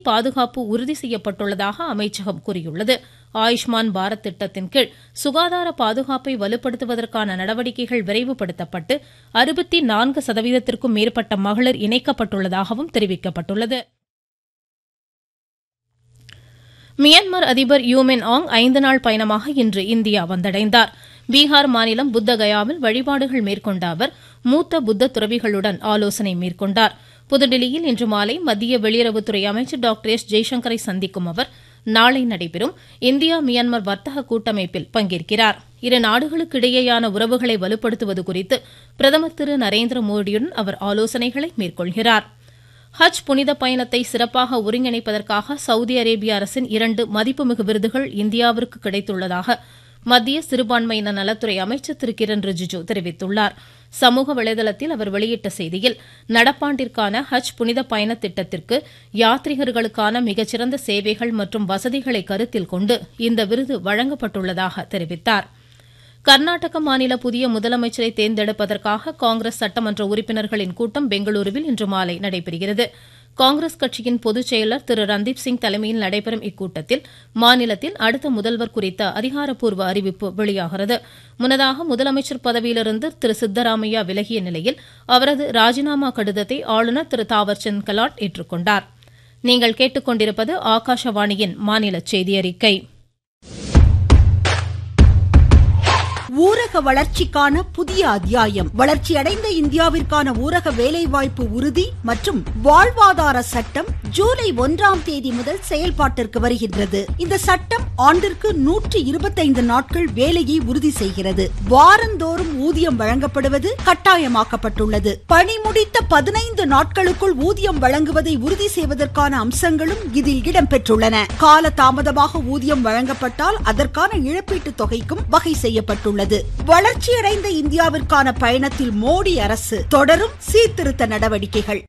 பாதுகாப்பு உறுதி செய்யப்பட்டுள்ளதாக அமைச்சகம் கூறியுள்ளது ஆயுஷ்மான் பாரத் திட்டத்தின் கீழ் சுகாதார பாதுகாப்பை வலுப்படுத்துவதற்கான நடவடிக்கைகள் விரைவுபடுத்தப்பட்டு அறுபத்தி நான்கு சதவீதத்திற்கும் மேற்பட்ட மகளிர் இணைக்கப்பட்டுள்ளதாகவும் தெரிவிக்கப்பட்டுள்ளது மியான்மர் அதிபர் யூமின் ஆங் ஐந்து நாள் பயணமாக இன்று இந்தியா வந்தடைந்தார் பீகார் மாநிலம் புத்தகயாவில் வழிபாடுகள் மேற்கொண்ட அவர் மூத்த புத்த துறவிகளுடன் ஆலோசனை மேற்கொண்டார் புதுடில்லியில் இன்று மாலை மத்திய வெளியுறவுத்துறை அமைச்சர் டாக்டர் எஸ் ஜெய்சங்கரை சந்திக்கும் அவர் நாளை நடைபெறும் இந்தியா மியான்மர் வர்த்தக கூட்டமைப்பில் பங்கேற்கிறார் இரு நாடுகளுக்கு இடையேயான உறவுகளை வலுப்படுத்துவது குறித்து பிரதமர் திரு நரேந்திர மோடியுடன் அவர் ஆலோசனைகளை மேற்கொள்கிறார் ஹஜ் புனித பயணத்தை சிறப்பாக ஒருங்கிணைப்பதற்காக சவுதி அரேபிய அரசின் இரண்டு மதிப்புமிகு விருதுகள் இந்தியாவிற்கு கிடைத்துள்ளதாக மத்திய சிறுபான்மையினர் நலத்துறை அமைச்சர் திரு கிரண் ரிஜிஜு தெரிவித்துள்ளார் சமூக வலைதளத்தில் அவர் வெளியிட்ட செய்தியில் நடப்பாண்டிற்கான ஹஜ் புனித பயண திட்டத்திற்கு யாத்ரிகர்களுக்கான மிகச்சிறந்த சேவைகள் மற்றும் வசதிகளை கருத்தில் கொண்டு இந்த விருது வழங்கப்பட்டுள்ளதாக தெரிவித்தாா் கர்நாடக மாநில புதிய முதலமைச்சரை தேர்ந்தெடுப்பதற்காக காங்கிரஸ் சட்டமன்ற உறுப்பினர்களின் கூட்டம் பெங்களூருவில் இன்று மாலை நடைபெறுகிறது காங்கிரஸ் கட்சியின் பொதுச் செயலர் திரு ரந்தீப் சிங் தலைமையில் நடைபெறும் இக்கூட்டத்தில் மாநிலத்தில் அடுத்த முதல்வர் குறித்த அதிகாரப்பூர்வ அறிவிப்பு வெளியாகிறது முன்னதாக முதலமைச்சர் பதவியிலிருந்து திரு சித்தராமையா விலகிய நிலையில் அவரது ராஜினாமா கடிதத்தை ஆளுநர் திரு தாவர்சந்த் கெலாட் ஏற்றுக்கொண்டார் நீங்கள் கேட்டுக்கொண்டிருப்பது ஆகாஷவாணியின் மாநில செய்தி அறிக்கை ஊரக வளர்ச்சிக்கான புதிய அத்தியாயம் வளர்ச்சியடைந்த இந்தியாவிற்கான ஊரக வேலைவாய்ப்பு உறுதி மற்றும் வாழ்வாதார சட்டம் ஜூலை ஒன்றாம் தேதி முதல் செயல்பாட்டிற்கு வருகின்றது இந்த சட்டம் ஆண்டிற்கு நூற்றி இருபத்தைந்து நாட்கள் வேலையை உறுதி செய்கிறது வாரந்தோறும் ஊதியம் வழங்கப்படுவது கட்டாயமாக்கப்பட்டுள்ளது பணி முடித்த பதினைந்து நாட்களுக்குள் ஊதியம் வழங்குவதை உறுதி செய்வதற்கான அம்சங்களும் இதில் இடம்பெற்றுள்ளன கால தாமதமாக ஊதியம் வழங்கப்பட்டால் அதற்கான இழப்பீட்டு தொகைக்கும் வகை செய்யப்பட்டுள்ளது உள்ளது வளர்ச்சியடைந்த இந்தியாவிற்கான பயணத்தில் மோடி அரசு தொடரும் சீர்திருத்த நடவடிக்கைகள்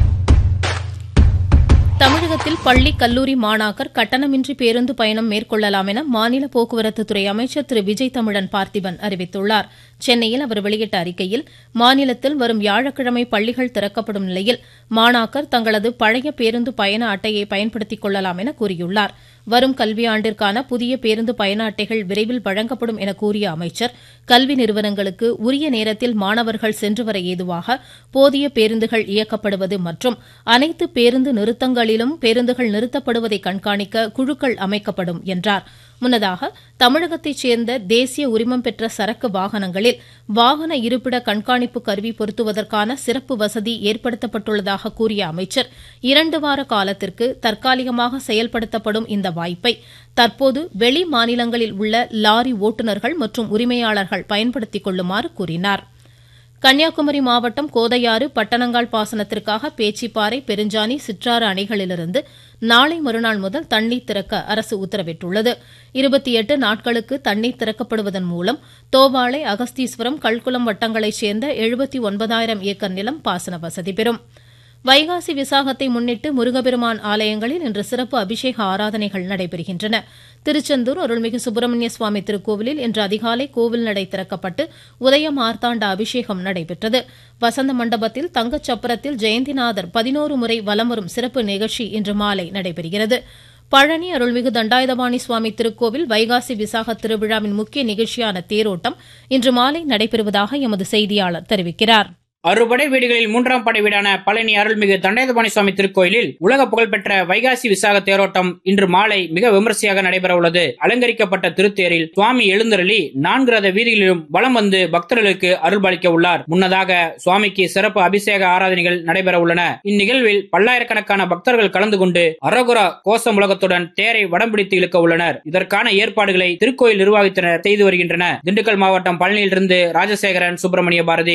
தமிழகத்தில் பள்ளி கல்லூரி மாணாக்கர் கட்டணமின்றி பேருந்து பயணம் மேற்கொள்ளலாம் என மாநில போக்குவரத்துத்துறை அமைச்சர் திரு விஜய் தமிழன் பார்த்திபன் அறிவித்துள்ளார் சென்னையில் அவர் வெளியிட்ட அறிக்கையில் மாநிலத்தில் வரும் வியாழக்கிழமை பள்ளிகள் திறக்கப்படும் நிலையில் மாணாக்கர் தங்களது பழைய பேருந்து பயண அட்டையை பயன்படுத்திக் கொள்ளலாம் என கூறியுள்ளார் வரும் கல்வியாண்டிற்கான புதிய பேருந்து பயண அட்டைகள் விரைவில் வழங்கப்படும் என கூறிய அமைச்சர் கல்வி நிறுவனங்களுக்கு உரிய நேரத்தில் மாணவர்கள் சென்று வர ஏதுவாக போதிய பேருந்துகள் இயக்கப்படுவது மற்றும் அனைத்து பேருந்து நிறுத்தங்களிலும் பேருந்துகள் நிறுத்தப்படுவதை கண்காணிக்க குழுக்கள் அமைக்கப்படும் என்றார் முன்னதாக தமிழகத்தைச் சேர்ந்த தேசிய உரிமம் பெற்ற சரக்கு வாகனங்களில் வாகன இருப்பிட கண்காணிப்பு கருவி பொருத்துவதற்கான சிறப்பு வசதி ஏற்படுத்தப்பட்டுள்ளதாக கூறிய அமைச்சர் இரண்டு வார காலத்திற்கு தற்காலிகமாக செயல்படுத்தப்படும் இந்த வாய்ப்பை தற்போது வெளி மாநிலங்களில் உள்ள லாரி ஓட்டுநர்கள் மற்றும் உரிமையாளர்கள் பயன்படுத்திக் கொள்ளுமாறு கூறினார் கன்னியாகுமரி மாவட்டம் கோதையாறு பட்டணங்கால் பாசனத்திற்காக பேச்சிப்பாறை பெருஞ்சாணி சிற்றாறு அணைகளிலிருந்து நாளை மறுநாள் முதல் தண்ணீர் திறக்க அரசு உத்தரவிட்டுள்ளது இருபத்தி எட்டு நாட்களுக்கு தண்ணீர் திறக்கப்படுவதன் மூலம் தோவாளை அகஸ்தீஸ்வரம் கல்குளம் வட்டங்களைச் சேர்ந்த எழுபத்தி ஒன்பதாயிரம் ஏக்கர் நிலம் பாசன வசதி பெறும் வைகாசி விசாகத்தை முன்னிட்டு முருகப்பெருமான் ஆலயங்களில் இன்று சிறப்பு அபிஷேக ஆராதனைகள் நடைபெறுகின்றன திருச்செந்தூர் அருள்மிகு சுப்பிரமணிய சுவாமி திருக்கோவிலில் இன்று அதிகாலை கோவில் நடை திறக்கப்பட்டு உதய மார்த்தாண்ட அபிஷேகம் நடைபெற்றது வசந்த மண்டபத்தில் தங்கச் சப்பரத்தில் ஜெயந்திநாதர் பதினோரு முறை வலம் வரும் சிறப்பு நிகழ்ச்சி இன்று மாலை நடைபெறுகிறது பழனி அருள்மிகு தண்டாயுதபாணி சுவாமி திருக்கோவில் வைகாசி விசாக திருவிழாவின் முக்கிய நிகழ்ச்சியான தேரோட்டம் இன்று மாலை நடைபெறுவதாக எமது செய்தியாளர் தெரிவிக்கிறார் அறுபடை வீடுகளில் மூன்றாம் படை வீடான பழனி அருள்மிகு தண்டாயுதபாணி சுவாமி திருக்கோயிலில் உலக புகழ்பெற்ற வைகாசி விசாக தேரோட்டம் இன்று மாலை மிக விமரிசையாக நடைபெற உள்ளது அலங்கரிக்கப்பட்ட திருத்தேரில் சுவாமி எழுந்தருளி நான்கு ரத வீதிகளிலும் வலம் வந்து பக்தர்களுக்கு அருள்பாலிக்க உள்ளார் முன்னதாக சுவாமிக்கு சிறப்பு அபிஷேக ஆராதனைகள் நடைபெற உள்ளன இந்நிகழ்வில் பல்லாயிரக்கணக்கான பக்தர்கள் கலந்து கொண்டு அரோகுரா கோஷம் உலகத்துடன் தேரை வடம் பிடித்து இழுக்க உள்ளனர் இதற்கான ஏற்பாடுகளை திருக்கோயில் நிர்வாகத்தினர் செய்து வருகின்றனர் திண்டுக்கல் மாவட்டம் பழனியிலிருந்து ராஜசேகரன் சுப்பிரமணிய பாரதி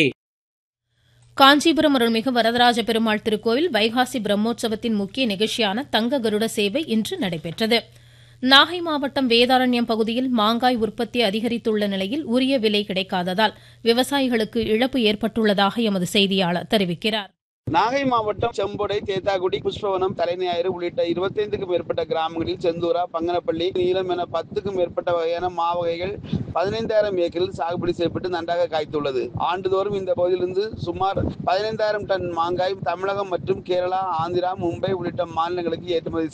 காஞ்சிபுரம் அருள்மிகு வரதராஜ பெருமாள் திருக்கோவில் வைகாசி பிரம்மோற்சவத்தின் முக்கிய நிகழ்ச்சியான தங்க கருட சேவை இன்று நடைபெற்றது நாகை மாவட்டம் வேதாரண்யம் பகுதியில் மாங்காய் உற்பத்தி அதிகரித்துள்ள நிலையில் உரிய விலை கிடைக்காததால் விவசாயிகளுக்கு இழப்பு ஏற்பட்டுள்ளதாக எமது செய்தியாளர் தெரிவிக்கிறார் நாகை மாவட்டம் செம்பொடை தேத்தாக்குடி புஷ்பவனம் தலைஞாயிறு உள்ளிட்ட இருபத்தைந்துக்கும் மேற்பட்ட கிராமங்களில் செந்தூரா பங்கனப்பள்ளி நீலம் என பத்துக்கும் மேற்பட்ட வகையான மாவகைகள் பதினைந்தாயிரம் ஏக்கரில் சாகுபடி செய்யப்பட்டு நன்றாக காய்த்துள்ளது ஆண்டுதோறும் இந்த பகுதியிலிருந்து சுமார் பதினைந்தாயிரம் டன் மாங்காய் தமிழகம் மற்றும் கேரளா ஆந்திரா மும்பை உள்ளிட்ட மாநிலங்களுக்கு ஏற்றுமதி